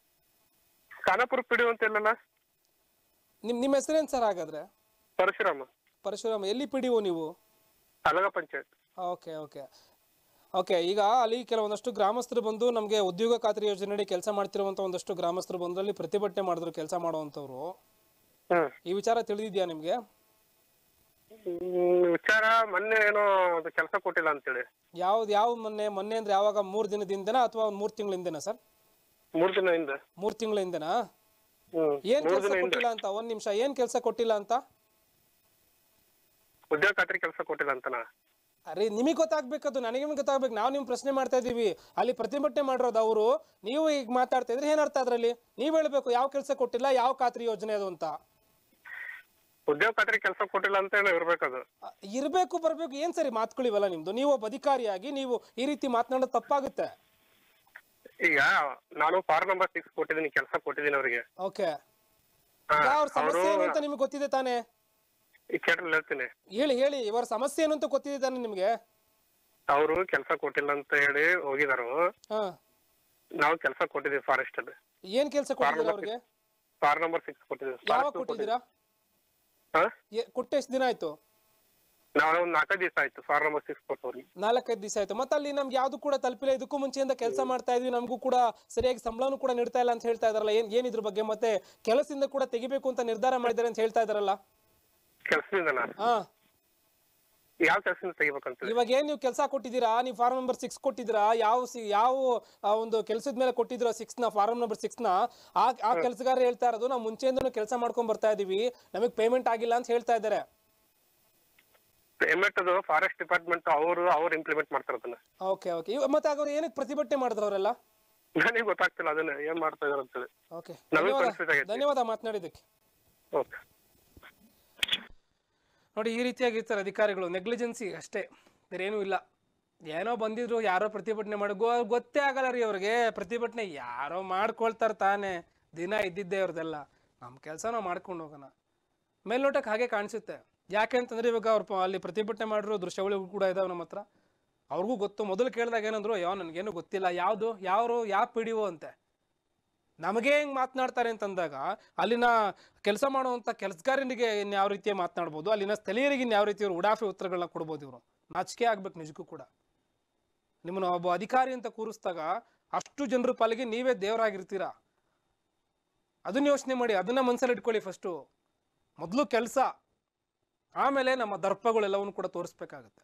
ಖಾನಾಪುರ ಪಿಡಿ ಅಂತ ಇಲ್ಲಲ್ಲ ನಿಮ್ ನಿಮ್ಮ ಹೆಸರೇನು ಸರ್ ಹಾಗಾದ್ರೆ ಪರಶುರಾಮ ಪರಶುರಾಮ್ ಎಲ್ಲಿ ಪಿ ಡಿ ಒ ನೀವು Alaga panchayat okay okay okay ಈಗ ಅಲ್ಲಿ ಕೆಲವೊಂದಷ್ಟು ಗ್ರಾಮಸ್ಥರು ಬಂದು ನಮಗೆ ಉದ್ಯೋಗ ಖಾತ್ರಿ ಯೋಜನೆಯಡಿ ಕೆಲಸ ಮಾಡ್ತಿರುವಂಥ ಒಂದಷ್ಟು ಗ್ರಾಮಸ್ಥರು ಬಂದು ಅಲ್ಲಿ ಪ್ರತಿಭಟನೆ ಮಾಡಿದ್ರು ಕೆಲಸ ಮಾಡುವಂಥವ್ರು ಹ್ಮ್ ಈ ವಿಚಾರ ತಿಳಿದಿದ್ಯಾ ನಿಮಗೆ ಹ್ಮ್, ವಿಚಾರ ಮೊನ್ನೆ ಏನೋ ಅದು ಕೆಲಸ ಕೊಟ್ಟಿಲ್ಲ ಅಂತೇಳಿ ಯಾವ್ದು ಯಾವ ಮೊನ್ನೆ ಮೊನ್ನೆ ಅಂದ್ರೆ ಯಾವಾಗ ಮೂರು ದಿನದ ಹಿಂದೆನಾ ಅಥವಾ ಒಂದು ಮೂರು ತಿಂಗಳ ಹಿಂದೆನಾ ಸರ್ ಮೂರ್ ದಿನ ಹಿಂದೆ ಮೂರು ತಿಂಗಳ ಹಿಂದೆನಾ ಹ್ಮ್ ಏನ್ ಮೂರ್ ಕೆಲಸ ದಿನ ಹಿಂದೆ ಕೊಟ್ಟಿಲ್ಲ ಅಂತ ಒಂದ್ ನಿಮಿಷ ಏನ್ ಕೆಲಸ ಕೊಟ್ಟಿಲ್ಲ ಅಂತ ಉದ್ಯೋಗ ಖಾತ್ರಿ ಕೆಲಸ ಕೊಟ್ಟಿಲ್ಲ ಅಂತನಾ ಅರೆ ನಿಮಗೆ ಗೊತ್ತಾಗ್ಬೇಕದು ನನಗೆ ನಿಮ್ಗೆ ಗೊತ್ತಾಗ್ಬೇಕು ನಾವು ನಿಮ್ ಪ್ರಶ್ನೆ ಮಾಡ್ತಾ ಇದೀವಿ ಅಲ್ಲಿ ಪ್ರತಿಭಟನೆ ಮಾಡಿರೋದು ಅವರು ನೀವು ಈಗ ಮಾತಾಡ್ತಾ ಇದ್ರೆ ಏನ್ ಅರ್ಥ ಅದ್ರಲ್ಲಿ ನೀವ್ ಹೇಳ್ಬೇಕು ಯಾವ ಕೆಲಸ ಕೊಟ್ಟಿಲ್ಲ ಯಾವ ಖಾತ್ರಿ ಯೋಜನೆ ಅದು ಅಂತ ಉದ್ಯೋಗ ಖಾತ್ರಿ ಕೆಲಸ ಕೊಟ್ಟಿಲ್ಲ ಅಂತ ಏನೋ ಇರ್ಬೇಕದು ಅ, ಇರ್ಬೇಕು ಬರ್ಬೇಕು ಏನ್ ಸರಿ ಮಾತುಗಳಿವಲ್ಲ ನಿಮ್ದು ನೀವು ಒಬ್ಬ ಅಧಿಕಾರಿಯಾಗಿ ನೀವು ಈ ರೀತಿ ಮಾತನಾಡೋದು ತಪ್ಪಾಗುತ್ತೆ ಈಗ ನಾನು ಫಾರ್ಮ್ ನಂಬರ್ ಸಿಕ್ಸ್ ಕೊಟ್ಟಿದ್ದೀನಿ ಕೆಲಸ ಕೊಟ್ಟಿದ್ದೀನಿ ಅವ್ರಿಗೆ ಓಕೆ ಹಾ, ಈಗ ಅವ್ರ ಸಮಸ್ಯೆ ಅವ್ರು- ಏನು ಅಂತ ನಿಮ್ಗೆ ಗೊತ್ತಿದೆ ತಾನೇ ಈ ಕೇಟ್ರಲ್ಲಿ ಹೇಳ್ತೀನಿ ಹೇಳಿ ಹೇಳಿ ಇವರ ಸಮಸ್ಯೆ ಏನು ಅಂತ ಗೊತ್ತಿದೆ ತಾನೆ ನಿಮ್ಗೆ ಅವರು ಕೆಲಸ ಕೊಟ್ಟಿಲ್ಲ ಅಂತ ಹೇಳಿ ಹೋಗಿದಾರು ಹಾ ನಾವು ಕೆಲಸ ಕೊಟ್ಟಿದ್ದೀವಿ ಫಾರೆಸ್ಟ್ ಅಲ್ಲಿ ಏನ್ ಕೆಲಸ ಕೊಟ್ಟಿದ್ದೀರಾ ಅವ್ರಿಗೆ ಫಾರ್ ನಂಬರ್ ಸಿಕ್ಸ್ ಕೊಟ್ಟಿದ್ದೀವಿ ಯಾವಾಗ Forest ಕೊಟ್ಟಿದ್ದೀರಾ ಹಾ ಎ- ಕೊಟ್ಟು ಎಷ್ಟು ದಿನ ಆಯ್ತು ನಾವು ಒಂದ್ ನಾಲ್ಕೈದು ದಿವಸ ಆಯ್ತು ಫಾರ್ ನಂಬರ್ ಸಿಕ್ಸ್ ಕೊಟ್ಟವ್ರಿಗೆ ನಾಲ್ಕೈದು ದಿವಸ ಆಯ್ತು ಮತ್ತೆ ಅಲ್ಲಿ ನಮ್ಗೆ ಯಾವ್ದು ಕೂಡ ತಲುಪಿಲ್ಲ ಇದಕ್ಕೂ ಮುಂಚೆಯಿಂದ ಕೆಲಸ ಮಾಡ್ತಾ ಇದ್ವಿ ನಮಗೂ ಕೂಡ ಸರಿಯಾಗಿ ಸಂಬಳನೂ ಕೂಡ ನೀಡ್ತಾ ಇಲ್ಲ ಅಂತ ಹೇಳ್ತಾ ಇದಾರಲ್ಲ ಏನ್ ಏನ್ ಇದ್ರ ಬಗ್ಗೆ ಮತ್ತೆ ಕೆಲಸದಿಂದ ಕೂಡ ತೆಗಿಬೇಕು ಅಂತ ನಿರ್ಧಾರ ಮಾಡಿದ್ದಾರೆ ಅಂತ ಹೇಳ್ತಾ ಇದಾರಲ್ಲ ಕೆಲಸದಿಂದನಾ ಹಾ ಯಾವ ಕೆಲಸದಿಂದ ತೆಗಿಬೇಕಂತ ಇವಾಗ ಏನ್ ನೀವು ಕೆಲಸ ಕೊಟ್ಟಿದ್ದೀರಾ ನೀವು ಫಾರ್ಮ್ ನಂಬರ್ ಸಿಕ್ಸ್ ಕೊಟ್ಟಿದ್ದೀರಾ ಯಾವ ಸಿ ಯಾವ ಆ, ಒಂದು ಕೆಲಸದ ಮೇಲೆ ಕೊಟ್ಟಿದ್ದೀರಾ ಸಿಕ್ಸ್ ನ ಫಾರ್ಮ್ ನಂಬರ್ ಸಿಕ್ಸ್ ನ ಆ ಆ ಕೆಲಸಗಾರ ಹೇಳ್ತಾ ಇರೋದು ನಾವು ಮುಂಚೆಯಿಂದನೂ ಕೆಲಸ ಮಾಡ್ಕೊಂಡ್ ಬರ್ತಾ ಇದೀವಿ ನಮಗೆ ಪೇಮೆಂಟ್ ಆಗಿಲ್ಲ ಅಂತ ಹೇಳ್ತಾ ಇದ್ದಾರೆ ಪೇಮೆಂಟ್ ಅದು ಫಾರೆಸ್ಟ್ ಡಿಪಾರ್ಟ್ಮೆಂಟ್ ಅವರು ಅವ್ರು ಇಂಪ್ಲಿಮೆಂಟ್ ಮಾಡ್ತಾರೆ ಅದನ್ನ ಓಕೆ ಓಕೆ ಮತ್ತೆ ಅವ್ರು ಏನಕ್ಕೆ ಪ್ರತಿಭಟನೆ ಮಾಡಿದ್ರು ಅವರೆಲ್ಲ ನನಗೆ ಗೊತ್ತಾಗ್ತಿಲ್ಲ ಅದನ್ನ ಏನ್ ಮಾಡ್ತಾ ಇದಾರೆ ಅಂತೇಳಿ ಓಕೆ ನಮಗೆ ಧನ್ಯವಾದ confuse ಆಗೈತೆ. ಧನ್ಯವಾದ ಮಾತನಾಡಿದ್ದಕ್ಕೆ ಓಕೆ ನೋಡಿ ಈ ರೀತಿಯಾಗಿರ್ತಾರೆ ಅಧಿಕಾರಿಗಳು ನೆಗ್ಲಿಜೆನ್ಸಿ ಅಷ್ಟೇ ಬೇರೇನೂ ಇಲ್ಲ ಏನೋ ಬಂದಿದ್ರು ಯಾರೋ ಪ್ರತಿಭಟನೆ ಮಾಡಿ ಗೊ ಗೊತ್ತೇ ಆಗಲ್ಲ ರೀ ಅವ್ರಿಗೆ ಪ್ರತಿಭಟನೆ ಯಾರೋ ಮಾಡ್ಕೊಳ್ತಾರೆ ತಾನೇ ದಿನ ಇದ್ದಿದ್ದೇ ಅವ್ರದ್ದೆಲ್ಲ ನಮ್ಮ ಕೆಲಸ ನಾವು ಮಾಡ್ಕೊಂಡು ಹೋಗೋಣ ಮೇಲ್ನೋಟಕ್ಕೆ ಹಾಗೆ ಕಾಣಿಸುತ್ತೆ ಯಾಕೆ ಅಂತಂದ್ರೆ ಇವಾಗ ಅವ್ರು ಪ- ಅಲ್ಲಿ ಪ್ರತಿಭಟನೆ ಮಾಡಿರೋ ದೃಶ್ಯಾವಳಿಗಳು ಕೂಡ ಇದಾವೆ ನಮ್ಮ ಹತ್ರ ಅವ್ರಿಗೂ ಗೊತ್ತು ಮೊದಲು ಕೇಳಿದಾಗ ಏನಂದ್ರು ಯಾವ ನನಗೇನು ಗೊತ್ತಿಲ್ಲ ಯಾವುದು ಯಾರು ಯಾವ ಪಿ ಡಿ ಒ ಅಂತೆ ನಮಗೆ ಹೆಂಗ್ ಮಾತನಾಡ್ತಾರೆ ಅಂತಂದಾಗ ಅಲ್ಲಿನ ಕೆಲಸ ಮಾಡುವಂಥ ಕೆಲಸಗಾರನಿಗೆ ಇನ್ನು ಯಾವ ರೀತಿ ಮಾತನಾಡ್ಬೋದು ಅಲ್ಲಿನ ಸ್ಥಳೀಯರಿಗೆ ಇನ್ನು ಯಾವ ರೀತಿ ಇವ್ರು ಉಡಾಫೆ ಉತ್ತರಗಳನ್ನ ಕೊಡ್ಬೋದು ಇವರು ನಾಚಿಕೆ ಆಗ್ಬೇಕು ನಿಜಕ್ಕೂ ಕೂಡ ನಿಮ್ಮನ್ನ ಒಬ್ಬ ಅಧಿಕಾರಿ ಅಂತ ಕೂರಿಸಿದಾಗ ಅಷ್ಟು ಜನರ ಪಾಲಿಗೆ ನೀವೇ ದೇವರಾಗಿರ್ತೀರಾ ಅದನ್ನ ಯೋಚನೆ ಮಾಡಿ ಅದನ್ನ ಮನಸ್ಸಲ್ಲಿ ಇಟ್ಕೊಳ್ಳಿ ಫಸ್ಟು ಮೊದಲು ಕೆಲಸ ಆಮೇಲೆ ನಮ್ಮ ದರ್ಪಗಳೆಲ್ಲವನ್ನು ಕೂಡ ತೋರಿಸ್ಬೇಕಾಗತ್ತೆ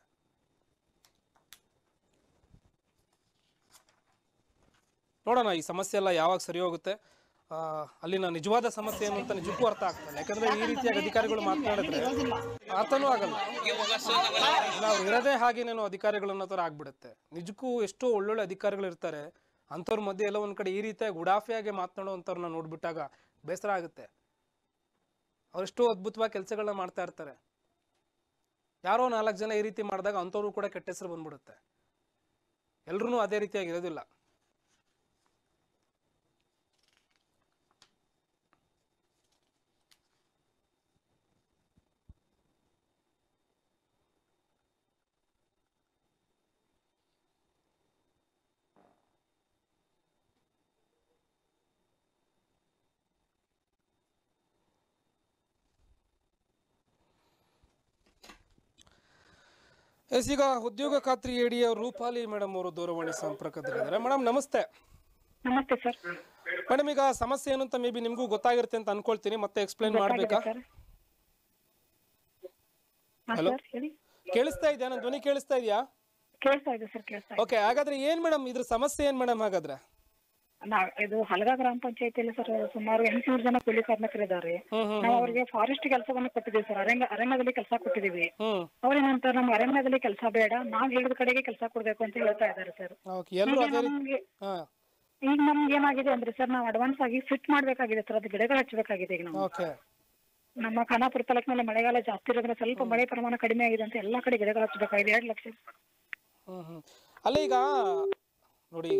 ನೋಡೋಣ ಈ ಸಮಸ್ಯೆ ಎಲ್ಲ ಯಾವಾಗ ಸರಿ ಹೋಗುತ್ತೆ ಆ, ಅಲ್ಲಿನ ನಿಜವಾದ ಸಮಸ್ಯೆ ಏನು ಅಂತ ನಿಜಕ್ಕೂ ಅರ್ಥ ಆಗ್ತದೆ ಯಾಕಂದ್ರೆ ಈ ರೀತಿಯಾಗಿ ಅಧಿಕಾರಿಗಳು ಮಾತನಾಡಿದ್ರೆ ಅರ್ಥನೂ ಆಗಲ್ಲ ಇಲ್ಲ, ಅವ್ರು ಇರೋದೇ ಹಾಗೇನೇನೋ ಅಧಿಕಾರಿಗಳು ಅನ್ನೋ ಥರ ಆಗ್ಬಿಡುತ್ತೆ ನಿಜಕ್ಕೂ ಎಷ್ಟೋ ಒಳ್ಳೊಳ್ಳೆ ಅಧಿಕಾರಿಗಳು ಇರ್ತಾರೆ ಅಂಥವ್ರ ಮಧ್ಯೆ ಎಲ್ಲ ಒಂದ್ ಕಡೆ ಈ ರೀತಿಯಾಗಿ ಉಡಾಫಿಯಾಗಿ ಮಾತನಾಡುವಂಥವ್ರನ್ನ ನೋಡ್ಬಿಟ್ಟಾಗ ಬೇಸರ ಆಗುತ್ತೆ ಅವರೆಷ್ಟೋ ಅದ್ಭುತವಾಗಿ ಕೆಲಸಗಳನ್ನ ಮಾಡ್ತಾ ಇರ್ತಾರೆ ಯಾರೋ ನಾಲ್ಕು ಜನ ಈ ರೀತಿ ಮಾಡಿದಾಗ ಅಂಥವ್ರು ಕೂಡ ಕೆಟ್ಟ ಹೆಸರು ಬಂದ್ಬಿಡುತ್ತೆ ಎಲ್ರೂ ಅದೇ ರೀತಿಯಾಗಿ ಇರೋದಿಲ್ಲ ಎಸ್ ಈಗ ಉದ್ಯೋಗ ಖಾತ್ರಿ ಎಡಿಯ ರೂಪಾಲಿ ಮೇಡಮ್ ಅವರು ದೂರವಾಣಿ ಸಂಪರ್ಕದಲ್ಲಿದ್ದಾರೆ ಮೇಡಮ್ ನಮಸ್ತೆ ನಮಸ್ತೆ ಸರ್ ಮೇಡಮ್ ಈಗ ಸಮಸ್ಯೆ ಏನು ಅಂತ ಮೇ ಬಿ ನಿಮಗೂ ಗೊತ್ತಾಗಿರುತ್ತೆ ಅಂತ ಅನ್ಕೊಳ್ತೀನಿ ಮತ್ತೆ ಎಕ್ಸ್ಪ್ಲೈನ್ ಮಾಡ್ಬೇಕಾ ಸರ್ ಹಾ Hello? ಸರ್ ಹೇಳಿ ಕೇಳಿಸ್ತಾ ಇದೆಯಾ ನನ್ನ ಧ್ವನಿ ಕೇಳಿಸ್ತಾ ಇದೆಯಾ ಕೇಳ್ತಾ ಇದೆ ಸರ್ ಕೇಳ್ತಾ ಇದೆ ಓಕೆ ಹಾಗಾದ್ರೆ ಏನ್ ಮೇಡಮ್ ಇದ್ರ ಸಮಸ್ಯೆ ಏನ್ ಮೇಡಮ್ ಹಾಗಾದ್ರೆ ನಾ ಇದು ಹಲಗ ಗ್ರಾಮ ಪಂಚಾಯತಿಯಲ್ಲಿ ಸರ್ ಸುಮಾರು ಎಂಟುನೂರು ಜನ ಕೂಲಿ ಕಾರ್ಮಿಕರಿದ್ದಾರೆ ಹ್ಮ್ ಹ್ಮ್ ನಾವು ಅವರಿಗೆ ಫಾರೆಸ್ಟ್ ಕೆಲಸವನ್ನು ಕೊಟ್ಟಿದ್ದೀವಿ ಸರ್ ಅರಣ್ಯ ಅರಣ್ಯದಲ್ಲಿ ಕೆಲಸ ಕೊಟ್ಟಿದ್ದೀವಿ ಹ್ಮ್ ಅವ್ರೇನಂತ ನಮ್ಗೆ ಅರಣ್ಯದಲ್ಲಿ ಕೆಲಸ ಬೇಡ ನಾವ್ ಹೇಳಿದ ಕಡೆಗೆ ಕೆಲಸ ಕೊಡ್ಬೇಕು ಅಂತ ಹೇಳ್ತಾ ಇದ್ದಾರೆ ಸರ್ ಓಕೆ ಎಲ್ಲರೂ ಅದೇ ರೀತಿ ನಮ್ಗೆ ಹಾ ಈಗ ನಮ್ಗೆ ಏನಾಗಿದೆ ಅಂದ್ರೆ ಸರ್ ನಾವು ಅಡ್ವಾನ್ಸ್ ಆಗಿ ಫಿಟ್ ಮಾಡ್ಬೇಕಾಗಿದೆ ಸರ್ ಅದು ಗಿಡಗಳು ಹಚ್ಚಬೇಕಾಗಿದೆ ಈಗ ನಾವು ಓಕೆ ನಮ್ಮ ಖಾನಾಪುರ ತಾಲೂಕಿನಲ್ಲಿ ಮಳೆಗಾಲ ಜಾಸ್ತಿ ಇರೋದ್ರಿಂದ ಸ್ವಲ್ಪ ಮಳೆ ಪ್ರಮಾಣ ಕಡಿಮೆ ಆಗಿದೆ ಅಂತ ಎಲ್ಲಾ ಕಡೆ ಗಿಡಗಳು ಹಚ್ಚಬೇಕಾಗಿದೆ ಎರಡು ಲಕ್ಷ ಹ್ಮ್ ಹ್ಮ್ ಅಲ್ಲ ಈಗ ನೋಡಿ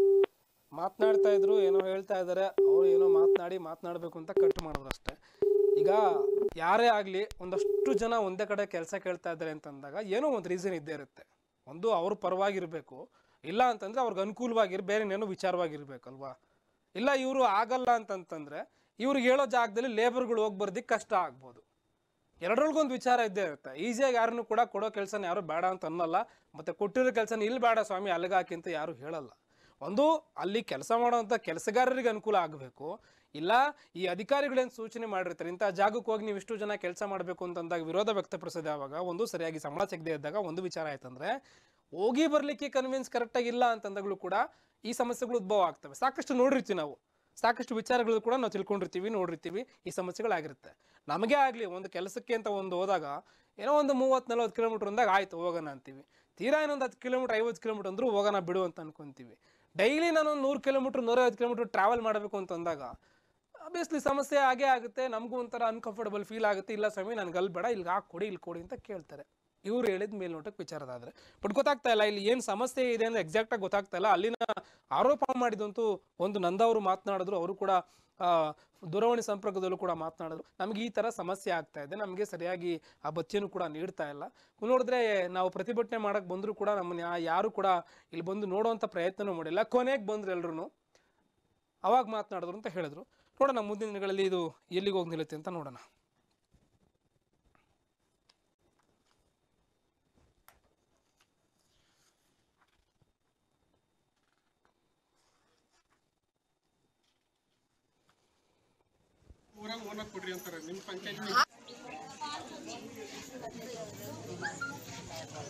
ಮಾತನಾಡ್ತಾ ಇದ್ರು ಏನೋ ಹೇಳ್ತಾ ಇದ್ದಾರೆ ಅವ್ರು ಏನೋ ಮಾತನಾಡಿ ಮಾತನಾಡ್ಬೇಕು ಅಂತ ಕಟ್ ಮಾಡಿದ್ರು ಅಷ್ಟೇ ಈಗ ಯಾರೇ ಆಗ್ಲಿ ಒಂದಷ್ಟು ಜನ ಒಂದೇ ಕಡೆ ಕೆಲಸ ಕೇಳ್ತಾ ಇದ್ದಾರೆ ಅಂತಂದಾಗ ಏನೋ ಒಂದು ರೀಸನ್ ಇದ್ದೇ ಇರುತ್ತೆ ಒಂದು ಅವ್ರ ಪರವಾಗಿರ್ಬೇಕು ಇಲ್ಲ ಅಂತಂದ್ರೆ ಅವ್ರಿಗೆ ಅನುಕೂಲವಾಗಿರ್ ಬೇರೆ ಏನೋ ವಿಚಾರವಾಗಿರ್ಬೇಕಲ್ವಾ ಇಲ್ಲ ಇವರು ಆಗಲ್ಲ ಅಂತಂತಂದ್ರೆ ಇವ್ರಿಗೆ ಹೇಳೋ ಜಾಗದಲ್ಲಿ ಲೇಬರ್ಗಳು ಹೋಗಿ ಬರ್ದಿಕ್ಕೆ ಕಷ್ಟ ಆಗ್ಬೋದು ಎರಡರೊಳಗೊಂದು ವಿಚಾರ ಇದ್ದೇ ಇರುತ್ತೆ ಈಸಿಯಾಗಿ ಯಾರನ್ನು ಕೂಡ ಕೊಡೋ ಕೆಲಸನ ಯಾರು ಬೇಡ ಅಂತ ಅನ್ನಲ್ಲ ಮತ್ತೆ ಕೊಟ್ಟಿರೋ ಕೆಲಸನ ಇಲ್ಲಿ ಬೇಡ ಸ್ವಾಮಿ ಅಲ್ಲಿಗೆ ಹಾಕಿ ಅಂತ ಯಾರು ಹೇಳಲ್ಲ ಒಂದು ಅಲ್ಲಿ ಕೆಲಸ ಮಾಡುವಂಥ ಕೆಲಸಗಾರರಿಗೆ ಅನುಕೂಲ ಆಗಬೇಕು ಇಲ್ಲ ಈ ಅಧಿಕಾರಿಗಳೇನು ಸೂಚನೆ ಮಾಡಿರ್ತಾರೆ ಇಂಥ ಜಾಗಕ್ಕೆ ಹೋಗಿ ನೀವು ಇಷ್ಟು ಜನ ಕೆಲಸ ಮಾಡಬೇಕು ಅಂತಂದಾಗ ವಿರೋಧ ವ್ಯಕ್ತಪಡಿಸೋದು ಯಾವಾಗ ಒಂದು ಸರಿಯಾಗಿ ಸಂಬಳ ಸಿಗದೆ ಇದ್ದಾಗ ಒಂದು ವಿಚಾರ ಆಯ್ತಂದ್ರೆ ಹೋಗಿ ಬರ್ಲಿಕ್ಕೆ ಕನ್ವಿನ್ಸ್ ಕರೆಕ್ಟಾಗಿ ಇಲ್ಲ ಅಂತಂದಾಗಲೂ ಕೂಡ ಈ ಸಮಸ್ಯೆಗಳು ಉದ್ಭವ ಆಗ್ತವೆ ಸಾಕಷ್ಟು ನೋಡಿರ್ತೀವಿ ನಾವು ಸಾಕಷ್ಟು ವಿಚಾರಗಳು ಕೂಡ ನಾವು ತಿಳ್ಕೊಂಡಿರ್ತೀವಿ ನೋಡಿರ್ತೀವಿ ಈ ಸಮಸ್ಯೆಗಳಾಗಿರುತ್ತೆ ನಮಗೆ ಆಗಲಿ ಒಂದು ಕೆಲಸಕ್ಕೆ ಅಂತ ಒಂದು ಹೋದಾಗ ಏನೋ ಒಂದು ಮೂವತ್ತು ನಲ್ವತ್ತು ಕಿಲೋಮೀಟ್ರ್ ಅಂದಾಗ ಆಯ್ತು ಹೋಗೋಣ ಅಂತೀವಿ ತೀರಾ ಇನ್ನೊಂದು ಹತ್ತು ಕಿಲೋಮೀಟ್ರ್ ಐವತ್ತು ಕಿಲೋಮೀಟ್ರ್ ಅಂದ್ರೂ ಹೋಗೋಣ ಬಿಡು ಅಂತ ಅನ್ಕೊಂತೀವಿ ಡೈಲಿ ನಾನು ಒಂದು ನೂರು ಕಿಲೋಮೀಟ್ರ್ ನೂರೈವತ್ತು ಕಿಲೋಮೀಟ್ರ್ ಟ್ರಾವೆಲ್ ಮಾಡಬೇಕು ಅಂತಂದಾಗ ಆಬ್ವಿಯಸ್ಲಿ ಸಮಸ್ಯೆ ಆಗೇ ಆಗುತ್ತೆ ನಮಗೂ ಒಂಥರ ಅನ್ಕಂಫರ್ಟಬಲ್ ಫೀಲ್ ಆಗುತ್ತೆ ಇಲ್ಲ ಸ್ವಾಮಿ ನನಗೆ ಅಲ್ಲಿ ಬೇಡ ಇಲ್ಲಿ ಹಾಕಿ ಕೊಡಿ ಇಲ್ಲಿ ಕೊಡಿ ಅಂತ ಕೇಳ್ತಾರೆ ಇವ್ರು ಹೇಳಿದ ಮೇಲ್ನೋಟಕ್ಕೆ ವಿಚಾರದಾದ್ರೆ ಬಟ್ ಗೊತ್ತಾಗ್ತಾ ಇಲ್ಲ ಇಲ್ಲಿ ಏನು ಸಮಸ್ಯೆ ಇದೆ ಅಂದ್ರೆ ಎಕ್ಸಾಕ್ಟಾಗಿ ಗೊತ್ತಾಗ್ತಾ ಇಲ್ಲ ಅಲ್ಲಿನ ಆರೋಪ ಮಾಡಿದಂತೂ ಒಂದು ನಂದವರು ಮಾತನಾಡಿದ್ರು ಅವರು ಕೂಡ ಆ, ದೂರವಾಣಿ ಸಂಪರ್ಕದಲ್ಲೂ ಕೂಡ ಮಾತನಾಡಿದ್ರು ನಮ್ಗೆ ಈ ಥರ ಸಮಸ್ಯೆ ಆಗ್ತಾ ಇದೆ ನಮಗೆ ಸರಿಯಾಗಿ ಆ ಬಚ್ಚೆನೂ ಕೂಡ ನೀಡ್ತಾ ಇಲ್ಲ ನೋಡಿದ್ರೆ ನಾವು ಪ್ರತಿಭಟನೆ ಮಾಡಕ್ಕೆ ಬಂದರೂ ಕೂಡ ನಮ್ಮನ್ನ ಯಾ- ಯಾರು ಕೂಡ ಇಲ್ಲಿ ಬಂದು ನೋಡುವಂಥ ಪ್ರಯತ್ನನೂ ಮಾಡಿಲ್ಲ ಕೊನೆಗೆ ಬಂದ್ರು ಎಲ್ರು ಅವಾಗ ಮಾತನಾಡಿದ್ರು ಅಂತ ಹೇಳಿದ್ರು ನೋಡೋಣ ಮುಂದಿನ ದಿನಗಳಲ್ಲಿ ಇದು ಎಲ್ಲಿಗೆ ಹೋಗಿ ನಿಲ್ಲುತ್ತೆ ಅಂತ ನೋಡೋಣ ಊರಾಗ ಓನಕ್ ಕೊಡ್ರಿ ಅಂತಾರೆ ನಿಮ್ಮ ಪಂಚಾಯತ್